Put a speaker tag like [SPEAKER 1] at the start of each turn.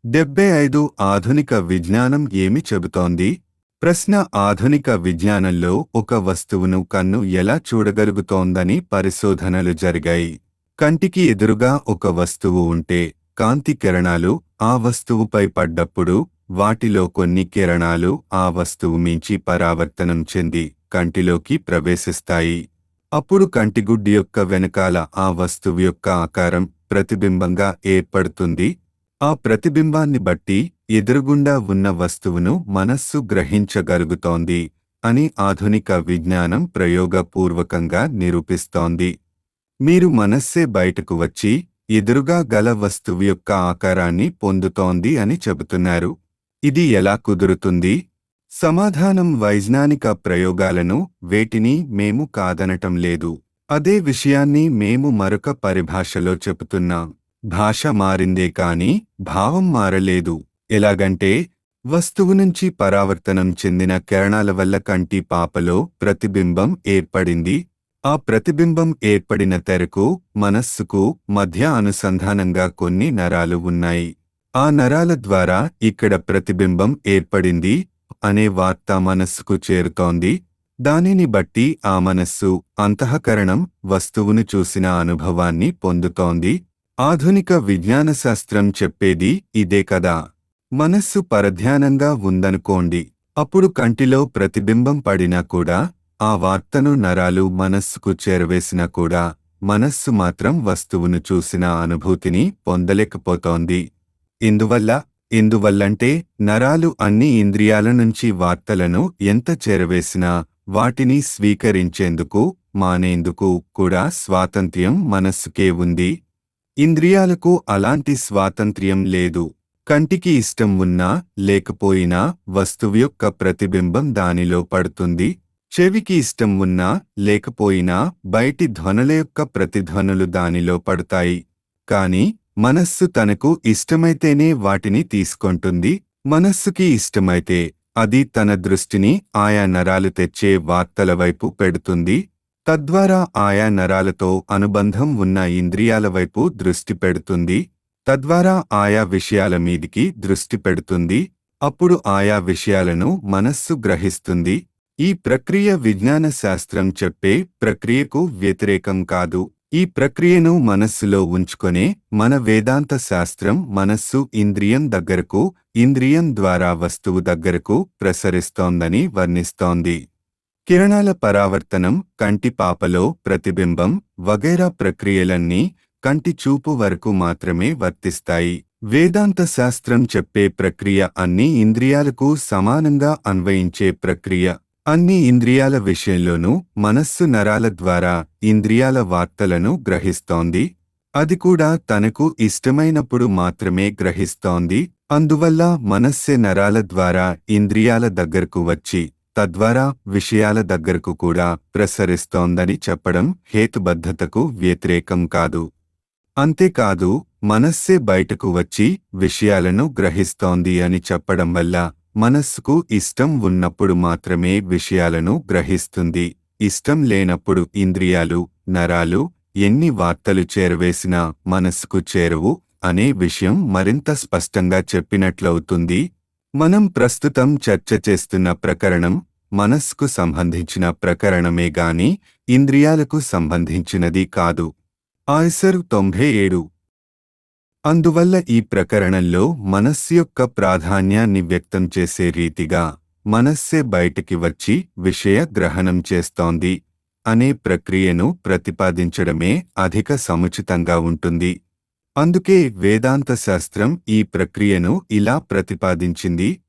[SPEAKER 1] డెబ్బై ఐదు ఆధునిక విజ్ఞానం ఏమి చెబుతోంది ప్రశ్న ఆధునిక విజ్ఞానంలో ఒక వస్తువును కన్ను ఎలా చూడగలుగుతోందని పరిశోధనలు జరిగాయి కంటికి ఎదురుగా ఒక వస్తువు ఉంటే కాంతి కిరణాలు ఆ వస్తువుపై పడ్డప్పుడు వాటిలో కొన్ని కిరణాలు ఆ వస్తువు మించి పరావర్తనం చెంది కంటిలోకి ప్రవేశిస్తాయి అప్పుడు కంటిగుడ్డి యొక్క వెనకాల ఆ వస్తువు యొక్క ఆకారం ప్రతిబింబంగా ఏర్పడుతుంది ఆ ప్రతిబింబాన్ని బట్టి ఎదురుగుండా ఉన్న వస్తువును మనస్సు గ్రహించగలుగుతోంది అని ఆధునిక విజ్ఞానం ప్రయోగపూర్వకంగా నిరూపిస్తోంది మీరు మనస్సే బయటకు వచ్చి ఎదురుగా గల వస్తువు యొక్క ఆకారాన్ని పొందుతోంది అని చెబుతున్నారు ఇది ఎలా కుదురుతుంది సమాధానం వైజ్ఞానిక ప్రయోగాలను వేటిని మేము కాదనటం లేదు అదే విషయాన్ని మేము మరొక పరిభాషలో చెబుతున్నాం భాష మారిందే కాని భావం మారలేదు ఎలాగంటే వస్తువు నుంచి పరావర్తనం చెందిన కిరణాల వల్ల కంటి పాపలో ప్రతిబింబం ఏర్పడింది ఆ ప్రతిబింబం ఏర్పడిన తెరకు మనస్సుకు మధ్య అనుసంధానంగా కొన్ని నరాలు ఉన్నాయి ఆ నరాల ద్వారా ఇక్కడ ప్రతిబింబం ఏర్పడింది అనే వార్త మనస్సుకు చేరుతోంది దానిని బట్టి ఆ మనస్సు అంతఃకరణం వస్తువును చూసిన అనుభవాన్ని పొందుతోంది ఆధునిక విజ్ఞాన శాస్త్రం చెప్పేది ఇదే కదా మనస్సు పరధ్యానంగా ఉందనుకోండి అప్పుడు కంటిలో ప్రతిబింబం పడినా కూడా ఆ వార్తను నరాలు మనస్సుకు చేరవేసినా కూడా మనస్సు మాత్రం వస్తువును చూసిన అనుభూతిని పొందలేకపోతోంది ఇందువల్ల ఇందువల్లంటే నరాలు అన్ని ఇంద్రియాల నుంచి వార్తలను ఎంత చేరవేసినా వాటిని స్వీకరించేందుకు మానేందుకు కూడా స్వాతంత్ర్యం మనస్సుకే ఉంది ఇంద్రియాలకు అలాంటి స్వాతంత్ర్యం లేదు కంటికి ఇష్టం ఉన్నా లేకపోయినా వస్తువు యొక్క ప్రతిబింబం దానిలో పడుతుంది చెవికి ఇష్టం ఉన్నా లేకపోయినా బయటి ధ్వనుల యొక్క ప్రతిధ్వనులు దానిలో పడతాయి కాని మనస్సు తనకు ఇష్టమైతేనే వాటిని తీసుకొంటుంది మనస్సుకి ఇష్టమైతే అది తన దృష్టిని ఆయా నరాలు తెచ్చే వార్తల వైపు పెడుతుంది తద్వారా ఆయా నరాలతో అనుబంధం ఉన్న ఇంద్రియాల వైపు దృష్టి పెడుతుంది తద్వారా ఆయా విషయాల మీదికి దృష్టి పెడుతుంది అప్పుడు ఆయా విషయాలను మనస్సు గ్రహిస్తుంది ఈ ప్రక్రియ విజ్ఞాన శాస్త్రం చెప్పే ప్రక్రియకు వ్యతిరేకం కాదు ఈ ప్రక్రియను మనస్సులో ఉంచుకొనే మన వేదాంత శాస్త్రం మనస్సు ఇంద్రియం దగ్గరకు ఇంద్రియం ద్వారా వస్తువు దగ్గరకు ప్రసరిస్తోందని వర్ణిస్తోంది కిరణాల పరావర్తనం కంటి పాపలో ప్రతిబింబం వగైరా ప్రక్రియలన్నీ కంటి చూపు వరకు మాత్రమే వర్తిస్తాయి వేదాంత శాస్త్రం చెప్పే ప్రక్రియ అన్ని ఇంద్రియాలకు సమానంగా అన్వయించే ప్రక్రియ అన్ని ఇంద్రియాల విషయంలోనూ మనస్సు నరాల ద్వారా ఇంద్రియాల వార్తలను గ్రహిస్తోంది అది కూడా తనకు ఇష్టమైనప్పుడు మాత్రమే గ్రహిస్తోంది అందువల్ల మనస్సే నరాల ద్వారా ఇంద్రియాల దగ్గరకు వచ్చి తద్వారా విషయాల దగ్గరకు కూడా ప్రసరిస్తోందని చెప్పడం హేతుబద్ధతకు వ్యతిరేకం కాదు అంతేకాదు మనస్సే బయటకు వచ్చి విషయాలను గ్రహిస్తోంది అని చెప్పడం వల్ల మనస్సుకు ఇష్టం ఉన్నప్పుడు మాత్రమే విషయాలను గ్రహిస్తుంది ఇష్టం లేనప్పుడు ఇంద్రియాలు నరాలు ఎన్ని వార్తలు చేరవేసినా మనస్సుకు చేరవు అనే విషయం మరింత స్పష్టంగా చెప్పినట్లవుతుంది మనం ప్రస్తుతం చర్చ చేస్తున్న ప్రకరణం మనస్సుకు సంబంధించిన ప్రకరణమే గాని ఇంద్రియాలకు సంబంధించినది కాదు ఆయిసర్ తొంభై ఏడు అందువల్ల ఈ ప్రకరణంలో మనస్సు యొక్క ప్రాధాన్యాన్ని వ్యక్తం చేసే రీతిగా మనస్సే బయటికి వచ్చి విషయ గ్రహణం చేస్తోంది అనే ప్రక్రియను ప్రతిపాదించడమే అధిక సముచితంగా ఉంటుంది అందుకే వేదాంత శాస్త్రం ఈ ప్రక్రియను ఇలా ప్రతిపాదించింది